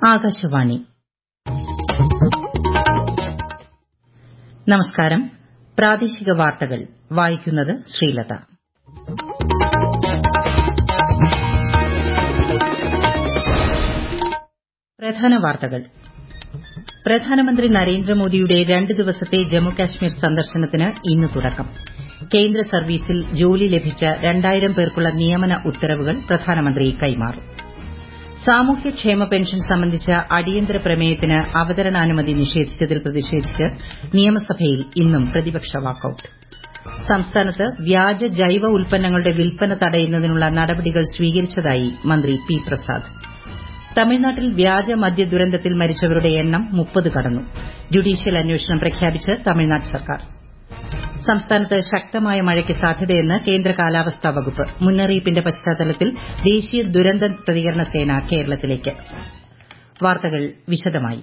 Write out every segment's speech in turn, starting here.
ആകാശവാണി നമസ്കാരം പ്രാദേശിക വാർത്തകൾ വായിക്കുന്നത് ശ്രീലത പ്രധാന വാർത്തകൾ പ്രധാനമന്ത്രി നരേന്ദ്രമോദിയുടെ രണ്ട് ദിവസത്തെ ജമ്മുകാശ്മീർ സന്ദർശനത്തിന് ഇന്ന് തുടക്കം കേന്ദ്ര സർവീസിൽ ജോലി ലഭിച്ച രണ്ടായിരം പേർക്കുള്ള നിയമന ഉത്തരവുകൾ പ്രധാനമന്ത്രി കൈമാറും സാമൂഹ്യക്ഷേമ പെൻഷൻ സംബന്ധിച്ച അടിയന്തര പ്രമേയത്തിന് അവതരണാനുമതി നിഷേധിച്ചതിൽ പ്രതിഷേധിച്ച് നിയമസഭയിൽ ഇന്നും പ്രതിപക്ഷ വാക്കൌട്ട് സംസ്ഥാനത്ത് വ്യാജ ജൈവ ഉൽപ്പന്നങ്ങളുടെ വിൽപ്പന തടയുന്നതിനുള്ള നടപടികൾ സ്വീകരിച്ചതായി മന്ത്രി പി പ്രസാദ് തമിഴ്നാട്ടിൽ വ്യാജ മദ്യ ദുരന്തത്തിൽ മരിച്ചവരുടെ എണ്ണം മുപ്പത് കടന്നു ജുഡീഷ്യൽ അന്വേഷണം പ്രഖ്യാപിച്ച് തമിഴ്നാട് സർക്കാർ സംസ്ഥാനത്ത് ശക്തമായ മഴയ്ക്ക് സാധ്യതയെന്ന് കേന്ദ്ര കാലാവസ്ഥാ വകുപ്പ് മുന്നറിയിപ്പിന്റെ പശ്ചാത്തലത്തിൽ ദേശീയ ദുരന്ത പ്രതികരണ സേന കേരളത്തിലേക്ക് വാർത്തകൾ വിശദമായി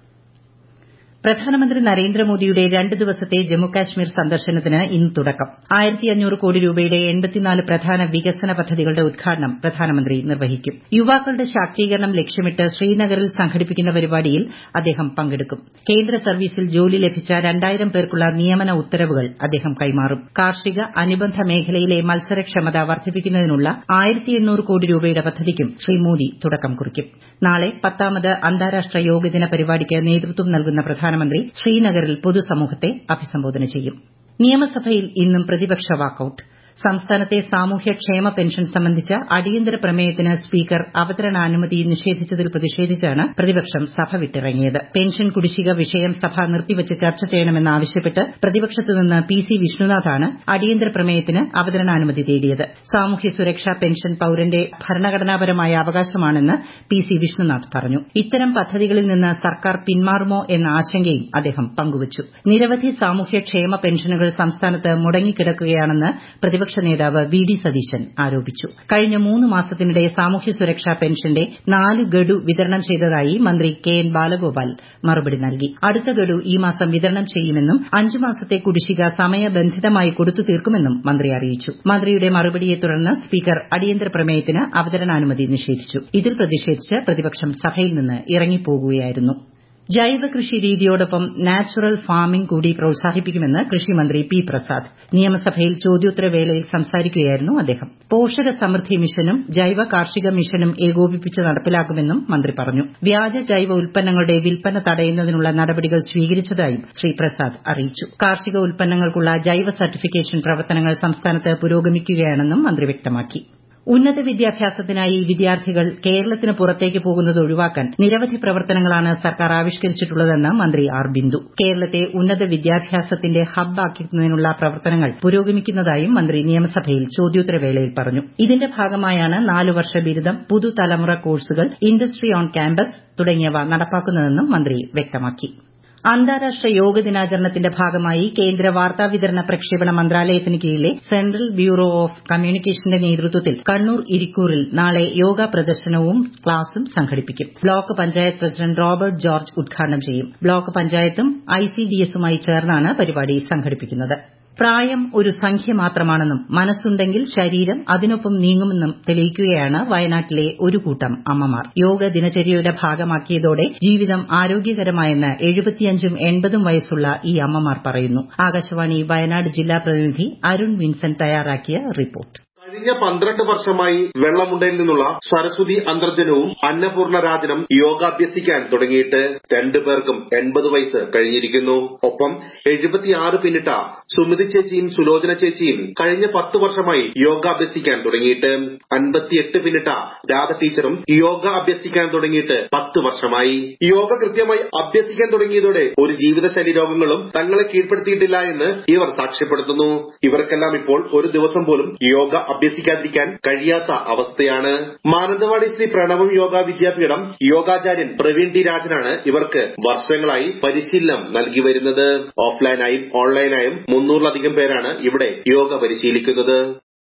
പ്രധാനമന്ത്രി നരേന്ദ്രമോദിയുടെ രണ്ട് ദിവസത്തെ ജമ്മുകാശ്മീർ സന്ദർശനത്തിന് ഇന്ന് തുടക്കം കോടി രൂപയുടെ പ്രധാന വികസന പദ്ധതികളുടെ ഉദ്ഘാടനം പ്രധാനമന്ത്രി നിർവഹിക്കും യുവാക്കളുടെ ശാക്തീകരണം ലക്ഷ്യമിട്ട് ശ്രീനഗറിൽ സംഘടിപ്പിക്കുന്ന പരിപാടിയിൽ അദ്ദേഹം പങ്കെടുക്കും കേന്ദ്ര സർവീസിൽ ജോലി ലഭിച്ച രണ്ടായിരം പേർക്കുള്ള നിയമന ഉത്തരവുകൾ അദ്ദേഹം കൈമാറും കാർഷിക അനുബന്ധ മേഖലയിലെ മത്സരക്ഷമത വർദ്ധിപ്പിക്കുന്നതിനുള്ള കോടി രൂപയുടെ പദ്ധതിക്കും ശ്രീ മോദി തുടക്കം കുറിക്കും നാളെ പത്താമത് അന്താരാഷ്ട്ര യോഗദിന പരിപാടിക്ക് നേതൃത്വം നൽകുന്ന പ്രധാനമന്ത്രി ശ്രീനഗറിൽ പൊതുസമൂഹത്തെ അഭിസംബോധന ചെയ്യും നിയമസഭയിൽ ഇന്നും പ്രതിപക്ഷ വാക്കൌട്ട് സംസ്ഥാനത്തെ സാമൂഹ്യക്ഷേമ പെൻഷൻ സംബന്ധിച്ച അടിയന്തര പ്രമേയത്തിന് സ്പീക്കർ അവതരണാനുമതി നിഷേധിച്ചതിൽ പ്രതിഷേധിച്ചാണ് പ്രതിപക്ഷം സഭ വിട്ടിറങ്ങിയത് പെൻഷൻ കുടിശ്ശിക വിഷയം സഭ നിർത്തിവച്ച് ചർച്ച ചെയ്യണമെന്നാവശ്യപ്പെട്ട് പ്രതിപക്ഷത്തു നിന്ന് പി സി വിഷ്ണുനാഥാണ് അടിയന്തര പ്രമേയത്തിന് അവതരണാനുമതി തേടിയത് സാമൂഹ്യ സുരക്ഷാ പെൻഷൻ പൌരന്റെ ഭരണഘടനാപരമായ അവകാശമാണെന്ന് പി സി വിഷ്ണുനാഥ് പറഞ്ഞു ഇത്തരം പദ്ധതികളിൽ നിന്ന് സർക്കാർ പിന്മാറുമോ എന്ന ആശങ്കയും അദ്ദേഹം പങ്കുവച്ചു നിരവധി സാമൂഹ്യക്ഷേമ പെൻഷനുകൾ സംസ്ഥാനത്ത് മുടങ്ങിക്കിടക്കുകയാണെന്ന് പ്രതിപക്ഷ നേതാവ് വി ഡി സതീശൻ ആരോപിച്ചു കഴിഞ്ഞ മൂന്ന് മാസത്തിനിടെ സാമൂഹ്യ സുരക്ഷാ പെൻഷന്റെ നാല് ഗഡു വിതരണം ചെയ്തതായി മന്ത്രി കെ എൻ ബാലഗോപാൽ മറുപടി നൽകി അടുത്ത ഗഡു ഈ മാസം വിതരണം ചെയ്യുമെന്നും അഞ്ച് മാസത്തെ കുടിശ്ശിക സമയബന്ധിതമായി കൊടുത്തു തീർക്കുമെന്നും മന്ത്രി അറിയിച്ചു മന്ത്രിയുടെ മറുപടിയെ തുടർന്ന് സ്പീക്കർ അടിയന്തര പ്രമേയത്തിന് അവതരണാനുമതി നിഷേധിച്ചു ഇതിൽ പ്രതിഷേധിച്ച് പ്രതിപക്ഷം സഭയിൽ നിന്ന് ഇറങ്ങിപ്പോകുകയായിരുന്നു ജൈവ കൃഷി രീതിയോടൊപ്പം നാച്ചുറൽ ഫാമിംഗ് കൂടി പ്രോത്സാഹിപ്പിക്കുമെന്ന് കൃഷിമന്ത്രി പി പ്രസാദ് നിയമസഭയിൽ ചോദ്യോത്തരവേളയിൽ സംസാരിക്കുകയായിരുന്നു അദ്ദേഹം പോഷക സമൃദ്ധി മിഷനും ജൈവ കാർഷിക മിഷനും ഏകോപിപ്പിച്ച് നടപ്പിലാക്കുമെന്നും മന്ത്രി പറഞ്ഞു വ്യാജ ജൈവ ഉൽപ്പന്നങ്ങളുടെ വിൽപ്പന തടയുന്നതിനുള്ള നടപടികൾ സ്വീകരിച്ചതായും ശ്രീ പ്രസാദ് അറിയിച്ചു കാർഷിക ഉൽപ്പന്നങ്ങൾക്കുള്ള ജൈവ സർട്ടിഫിക്കേഷൻ പ്രവർത്തനങ്ങൾ സംസ്ഥാനത്ത് പുരോഗമിക്കുകയാണെന്നും മന്ത്രി വ്യക്തമാക്കി ഉന്നത വിദ്യാഭ്യാസത്തിനായി വിദ്യാർത്ഥികൾ കേരളത്തിന് പുറത്തേക്ക് പോകുന്നത് ഒഴിവാക്കാൻ നിരവധി പ്രവർത്തനങ്ങളാണ് സർക്കാർ ആവിഷ്കരിച്ചിട്ടുള്ളതെന്ന് മന്ത്രി ആർ ബിന്ദു കേരളത്തെ ഉന്നത വിദ്യാഭ്യാസത്തിന്റെ ഹബ്ബ് ആക്കുന്നതിനുള്ള പ്രവർത്തനങ്ങൾ പുരോഗമിക്കുന്നതായും മന്ത്രി നിയമസഭയിൽ ചോദ്യോത്തരവേളയിൽ പറഞ്ഞു ഇതിന്റെ ഭാഗമായാണ് നാല് വർഷ ബിരുദം പുതുതലമുറ കോഴ്സുകൾ ഇൻഡസ്ട്രി ഓൺ ക്യാമ്പസ് തുടങ്ങിയവ നടപ്പാക്കുന്നതെന്നും മന്ത്രി വ്യക്തമാക്കി അന്താരാഷ്ട്ര യോഗ ദിനാചരണത്തിന്റെ ഭാഗമായി കേന്ദ്ര വാർത്താവിതരണ പ്രക്ഷേപണ മന്ത്രാലയത്തിന് കീഴിലെ സെൻട്രൽ ബ്യൂറോ ഓഫ് കമ്മ്യൂണിക്കേഷന്റെ നേതൃത്വത്തിൽ കണ്ണൂർ ഇരിക്കൂറിൽ നാളെ യോഗ പ്രദർശനവും ക്ലാസും സംഘടിപ്പിക്കും block panchayat president Robert George ഉദ്ഘാടനം ചെയ്യും ബ്ലോക്ക് പഞ്ചായത്തും ഐസിഡിഎസുമായി ചേർന്നാണ് പരിപാടി സംഘടിപ്പിക്കുന്നത് പ്രായം ഒരു സംഖ്യ മാത്രമാണെന്നും മനസ്സുണ്ടെങ്കിൽ ശരീരം അതിനൊപ്പം നീങ്ങുമെന്നും തെളിയിക്കുകയാണ് വയനാട്ടിലെ ഒരു കൂട്ടം അമ്മമാർ യോഗ ദിനചര്യയുടെ ഭാഗമാക്കിയതോടെ ജീവിതം ആരോഗ്യകരമായെന്ന് എഴുപത്തിയഞ്ചും എൺപതും വയസ്സുള്ള ഈ അമ്മമാർ പറയുന്നു ആകാശവാണി വയനാട് ജില്ലാ പ്രതിനിധി അരുൺ വിൻസെന്റ് തയ്യാറാക്കിയ റിപ്പോർട്ട് കഴിഞ്ഞ പന്ത്രണ്ട് വർഷമായി വെള്ളമുണ്ടയിൽ നിന്നുള്ള സരസ്വതി അന്തർജനവും അന്നപൂർണ രാജനും യോഗാഭ്യസിക്കാൻ തുടങ്ങിയിട്ട് രണ്ടു പേർക്കും എൺപത് വയസ്സ് കഴിഞ്ഞിരിക്കുന്നു ഒപ്പം എഴുപത്തിയാറ് പിന്നിട്ട സുമിതി ചേച്ചിയും സുലോചന ചേച്ചിയും കഴിഞ്ഞ പത്ത് വർഷമായി യോഗ അഭ്യസിക്കാൻ തുടങ്ങിയിട്ട് അൻപത്തിയെട്ട് പിന്നിട്ട രാധ ടീച്ചറും യോഗ അഭ്യസിക്കാൻ തുടങ്ങിയിട്ട് പത്ത് വർഷമായി യോഗ കൃത്യമായി അഭ്യസിക്കാൻ തുടങ്ങിയതോടെ ഒരു ജീവിതശൈലി രോഗങ്ങളും തങ്ങളെ കീഴ്പ്പെടുത്തിയിട്ടില്ല എന്ന് ഇവർ സാക്ഷ്യപ്പെടുത്തുന്നു ഇവർക്കെല്ലാം ഇപ്പോൾ ഒരു ദിവസം പോലും യോഗ അഭ്യസിക്കാതിരിക്കാൻ കഴിയാത്ത അവസ്ഥയാണ് മാനന്തവാടി ശ്രീ പ്രണവം യോഗ വിദ്യാപീഠം യോഗാചാര്യൻ പ്രവീൺ ടി രാജനാണ് ഇവർക്ക് വർഷങ്ങളായി പരിശീലനം നൽകി വരുന്നത് ഓഫ്ലൈനായും ഓൺലൈനായും മുന്നൂറിലധികം പേരാണ് ഇവിടെ യോഗ പരിശീലിക്കുന്നത്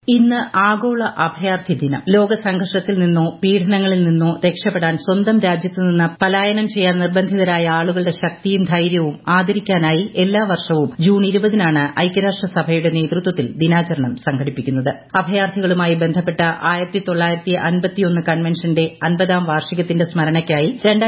ഇന്ന് ആഗോള അഭയാർത്ഥി ദിനം ലോക സംഘർഷത്തിൽ നിന്നോ പീഡനങ്ങളിൽ നിന്നോ രക്ഷപ്പെടാൻ സ്വന്തം രാജ്യത്ത് നിന്ന് പലായനം ചെയ്യാൻ നിർബന്ധിതരായ ആളുകളുടെ ശക്തിയും ധൈര്യവും ആദരിക്കാനായി എല്ലാ വർഷവും ജൂൺ ഇരുപതിനാണ് ഐക്യരാഷ്ട്രസഭയുടെ നേതൃത്വത്തിൽ ദിനാചരണം സംഘടിപ്പിക്കുന്നത് അഭയാർത്ഥികളുമായി ബന്ധപ്പെട്ട കൺവെൻഷന്റെ അൻപതാം വാർഷികത്തിന്റെ സ്മരണയ്ക്കായി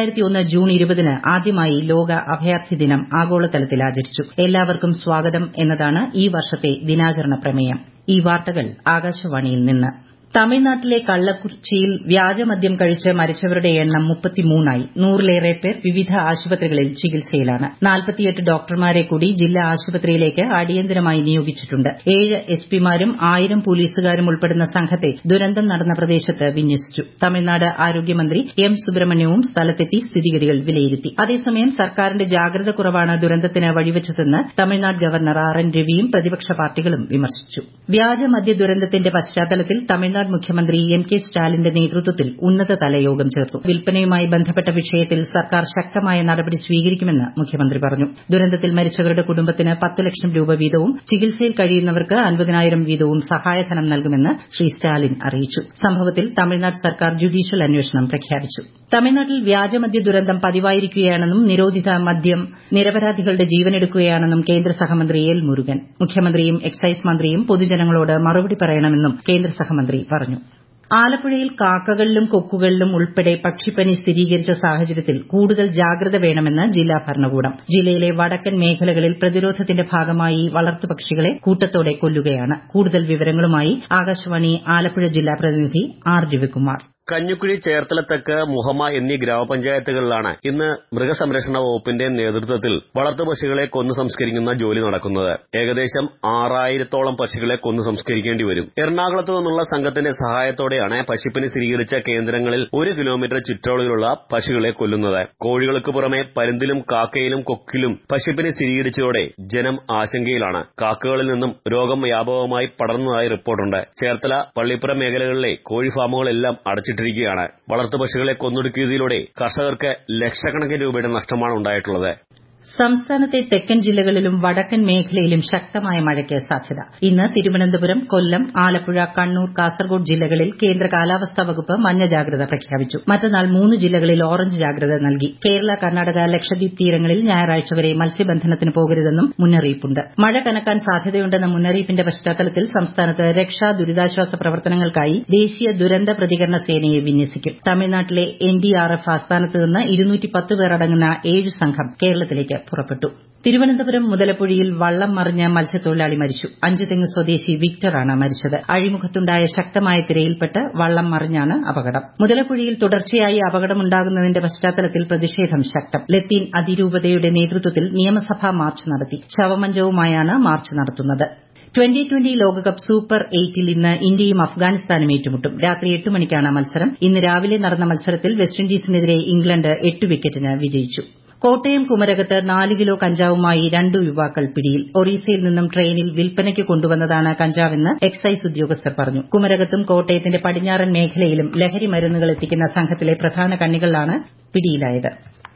ജൂൺ ഇരുപതിന് ആദ്യമായി ലോക അഭയാർത്ഥി ദിനം ആഗോളതലത്തിൽ ആചരിച്ചു എല്ലാവർക്കും സ്വാഗതം എന്നതാണ് ഈ വർഷത്തെ ദിനാചരണ പ്രമേയം ഈ വാർത്തകൾ ആകാശവാണിയിൽ നിന്ന് തമിഴ്നാട്ടിലെ കള്ളക്കുറിച്ചിയിൽ വ്യാജമദ്യം കഴിച്ച് മരിച്ചവരുടെ എണ്ണം മുപ്പത്തിമൂന്നായി നൂറിലേറെ പേർ വിവിധ ആശുപത്രികളിൽ ചികിത്സയിലാണ് നാൽപ്പത്തിയെട്ട് ഡോക്ടർമാരെ കൂടി ജില്ലാ ആശുപത്രിയിലേക്ക് അടിയന്തരമായി നിയോഗിച്ചിട്ടുണ്ട് ഏഴ് എസ് പിമാരും ആയിരം പോലീസുകാരും ഉൾപ്പെടുന്ന സംഘത്തെ ദുരന്തം നടന്ന പ്രദേശത്ത് വിന്യസിച്ചു തമിഴ്നാട് ആരോഗ്യമന്ത്രി എം സുബ്രഹ്മണ്യവും സ്ഥലത്തെത്തി സ്ഥിതിഗതികൾ വിലയിരുത്തി അതേസമയം സർക്കാരിന്റെ ജാഗ്രത കുറവാണ് ദുരന്തത്തിന് വഴിവെച്ചതെന്ന് തമിഴ്നാട് ഗവർണർ ആർ എൻ രവിയും പ്രതിപക്ഷ പാർട്ടികളും വിമർശിച്ചു വ്യാജമദ്യ ദുരന്തത്തിന്റെ പശ്ചാത്തലത്തിൽ തമിഴ്നാട് മുഖ്യമന്ത്രി എം കെ സ്റ്റാലിന്റെ നേതൃത്വത്തിൽ ഉന്നതതല യോഗം ചേർന്നു വിൽപ്പനയുമായി ബന്ധപ്പെട്ട വിഷയത്തിൽ സർക്കാർ ശക്തമായ നടപടി സ്വീകരിക്കുമെന്ന് മുഖ്യമന്ത്രി പറഞ്ഞു ദുരന്തത്തിൽ മരിച്ചവരുടെ കുടുംബത്തിന് പത്ത് ലക്ഷം രൂപ വീതവും ചികിത്സയിൽ കഴിയുന്നവർക്ക് അൻപതിനായിരം വീതവും സഹായധനം നൽകുമെന്ന് ശ്രീ സ്റ്റാലിൻ അറിയിച്ചു സംഭവത്തിൽ തമിഴ്നാട് സർക്കാർ ജുഡീഷ്യൽ അന്വേഷണം പ്രഖ്യാപിച്ചു തമിഴ്നാട്ടിൽ വ്യാജമദ്യ ദുരന്തം പതിവായിരിക്കുകയാണെന്നും നിരോധിത മദ്യം നിരപരാധികളുടെ ജീവനെടുക്കുകയാണെന്നും കേന്ദ്ര സഹമന്ത്രി എൽ മുരുകൻ മുഖ്യമന്ത്രിയും എക്സൈസ് മന്ത്രിയും പൊതുജനങ്ങളോട് മറുപടി പറയണമെന്നും കേന്ദ്ര സഹമന്ത്രി പറഞ്ഞു ആലപ്പുഴയിൽ കാക്കകളിലും കൊക്കുകളിലും ഉൾപ്പെടെ പക്ഷിപ്പനി സ്ഥിരീകരിച്ച സാഹചര്യത്തിൽ കൂടുതൽ ജാഗ്രത വേണമെന്ന് ജില്ലാ ഭരണകൂടം ജില്ലയിലെ വടക്കൻ മേഖലകളിൽ പ്രതിരോധത്തിന്റെ ഭാഗമായി വളർത്തുപക്ഷികളെ കൂട്ടത്തോടെ കൊല്ലുകയാണ് കൂടുതൽ വിവരങ്ങളുമായി ആകാശവാണി ആലപ്പുഴ ജില്ലാ പ്രതിനിധി ആർ രവികുമാർ കഞ്ഞുക്കുഴി ചേർത്തലത്തക്ക് മുഹമ്മ എന്നീ ഗ്രാമപഞ്ചായത്തുകളിലാണ് ഇന്ന് മൃഗസംരക്ഷണ വകുപ്പിന്റെ നേതൃത്വത്തിൽ വളർത്തുപക്ഷികളെ കൊന്നു സംസ്കരിക്കുന്ന ജോലി നടക്കുന്നത് ഏകദേശം ആറായിരത്തോളം പശുക്കളെ കൊന്നു സംസ്കരിക്കേണ്ടി വരും എറണാകുളത്തു നിന്നുള്ള സംഘത്തിന്റെ സഹായത്തോടെയാണ് പശുപ്പനി സ്ഥിരീകരിച്ച കേന്ദ്രങ്ങളിൽ ഒരു കിലോമീറ്റർ ചുറ്റളവിലുള്ള പശുക്കളെ കൊല്ലുന്നത് കോഴികൾക്ക് പുറമെ പരുന്തിലും കാക്കയിലും കൊക്കിലും പശുപ്പനി സ്ഥിരീകരിച്ചതോടെ ജനം ആശങ്കയിലാണ് കാക്കകളിൽ നിന്നും രോഗം വ്യാപകമായി പടർന്നതായി റിപ്പോർട്ടുണ്ട് ചേർത്തല പള്ളിപ്പുറം മേഖലകളിലെ കോഴി ഫാമുകളെല്ലാം അടച്ചിട്ടു ഇട്ടിരിക്കുകയാണ് വളർത്തുപശുക്കളെ കൊന്നൊടുക്കിയതിലൂടെ കർഷകർക്ക് ലക്ഷക്കണക്കിന് രൂപയുടെ നഷ്ടമാണ് ഉണ്ടായിട്ടുള്ളത് സംസ്ഥാനത്തെ തെക്കൻ ജില്ലകളിലും വടക്കൻ മേഖലയിലും ശക്തമായ മഴയ്ക്ക് സാധ്യത ഇന്ന് തിരുവനന്തപുരം കൊല്ലം ആലപ്പുഴ കണ്ണൂർ കാസർഗോഡ് ജില്ലകളിൽ കേന്ദ്ര കാലാവസ്ഥാ വകുപ്പ് മഞ്ഞ ജാഗ്രത പ്രഖ്യാപിച്ചു മറ്റന്നാൾ മൂന്ന് ജില്ലകളിൽ ഓറഞ്ച് ജാഗ്രത നൽകി കേരള കർണാടക ലക്ഷദ്വീപ് തീരങ്ങളിൽ ഞായറാഴ്ച വരെ മത്സ്യബന്ധനത്തിന് പോകരുതെന്നും മുന്നറിയിപ്പുണ്ട് മഴ കനക്കാൻ സാധ്യതയുണ്ടെന്ന മുന്നറിയിപ്പിന്റെ പശ്ചാത്തലത്തിൽ സംസ്ഥാനത്ത് രക്ഷാ ദുരിതാശ്വാസ പ്രവർത്തനങ്ങൾക്കായി ദേശീയ ദുരന്ത പ്രതികരണ സേനയെ വിന്യസിക്കും തമിഴ്നാട്ടിലെ എൻഡിആർഎഫ് ആസ്ഥാനത്ത് നിന്ന് പേർ അടങ്ങുന്ന ഏഴ് സംഘം കേരളത്തിലേക്ക് പുറപ്പെട്ടു തിരുവനന്തപുരം മുതലപ്പുഴയിൽ വള്ളം മറിഞ്ഞ് മത്സ്യത്തൊഴിലാളി മരിച്ചു അഞ്ചുതെങ്ങ് സ്വദേശി വിക്ടറാണ് മരിച്ചത് അഴിമുഖത്തുണ്ടായ ശക്തമായ തിരയിൽപ്പെട്ട് വള്ളം മറിഞ്ഞാണ് അപകടം മുതലപ്പുഴയിൽ തുടർച്ചയായി അപകടമുണ്ടാകുന്നതിന്റെ പശ്ചാത്തലത്തിൽ പ്രതിഷേധം ശക്തം ലത്തീൻ അതിരൂപതയുടെ നേതൃത്വത്തിൽ നിയമസഭാ മാർച്ച് നടത്തി ശവമഞ്ചവുമായാണ് മാർച്ച് നടത്തുന്നത് ട്വന്റി ട്വന്റി ലോകകപ്പ് സൂപ്പർ എയ്റ്റിൽ ഇന്ന് ഇന്ത്യയും അഫ്ഗാനിസ്ഥാനും ഏറ്റുമുട്ടും രാത്രി എട്ട് മണിക്കാണ് മത്സരം ഇന്ന് രാവിലെ നടന്ന മത്സരത്തിൽ വെസ്റ്റിൻഡീസിനെതിരെ ഇംഗ്ലണ്ട് എട്ട് വിക്കറ്റിന് വിജയിച്ചു കോട്ടയം കുമരകത്ത് നാല് കിലോ കഞ്ചാവുമായി രണ്ടു യുവാക്കൾ പിടിയിൽ ഒറീസയിൽ നിന്നും ട്രെയിനിൽ വിൽപ്പനയ്ക്ക് കൊണ്ടുവന്നതാണ് കഞ്ചാവെന്ന് എക്സൈസ് ഉദ്യോഗസ്ഥർ പറഞ്ഞു കുമരകത്തും കോട്ടയത്തിന്റെ പടിഞ്ഞാറൻ മേഖലയിലും ലഹരി മരുന്നുകൾ എത്തിക്കുന്ന സംഘത്തിലെ പ്രധാന കണ്ണികളാണ് പിടിയിലായത്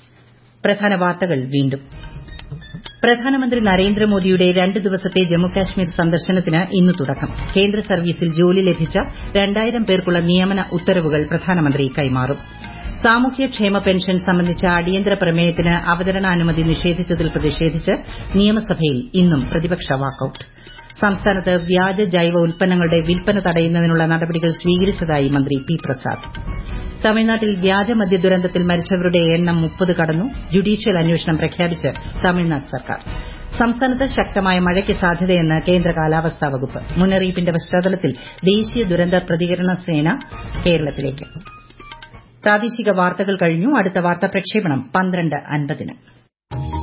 പ്രധാന വാർത്തകൾ വീണ്ടും പ്രധാനമന്ത്രി നരേന്ദ്രമോദിയുടെ രണ്ട് ദിവസത്തെ ജമ്മുകാശ്മീർ സന്ദർശനത്തിന് ഇന്ന് തുടക്കം കേന്ദ്ര സർവീസിൽ ജോലി ലഭിച്ച രണ്ടായിരം പേർക്കുള്ള നിയമന ഉത്തരവുകൾ പ്രധാനമന്ത്രി കൈമാറും സാമൂഹ്യക്ഷേമ പെൻഷൻ സംബന്ധിച്ച അടിയന്തര പ്രമേയത്തിന് അവതരണാനുമതി നിഷേധിച്ചതിൽ പ്രതിഷേധിച്ച് നിയമസഭയിൽ ഇന്നും പ്രതിപക്ഷ വാക്കൌട്ട് സംസ്ഥാനത്ത് വ്യാജ ജൈവ ഉൽപ്പന്നങ്ങളുടെ വിൽപ്പന തടയുന്നതിനുള്ള നടപടികൾ സ്വീകരിച്ചതായി മന്ത്രി പി പ്രസാദ് തമിഴ്നാട്ടിൽ വ്യാജമദ്യ ദുരന്തത്തിൽ മരിച്ചവരുടെ എണ്ണം മുപ്പത് കടന്നു ജുഡീഷ്യൽ അന്വേഷണം പ്രഖ്യാപിച്ച് തമിഴ്നാട് സർക്കാർ സംസ്ഥാനത്ത് ശക്തമായ മഴയ്ക്ക് സാധ്യതയെന്ന് കേന്ദ്ര കാലാവസ്ഥാ വകുപ്പ് മുന്നറിയിപ്പിന്റെ പശ്ചാത്തലത്തിൽ ദേശീയ ദുരന്ത പ്രതികരണ സേന കേരളത്തിലേക്ക് പ്രാദേശിക വാർത്തകൾ കഴിഞ്ഞു അടുത്ത വാർത്താ പ്രക്ഷേപണം പന്ത്രണ്ട് അൻപതിന്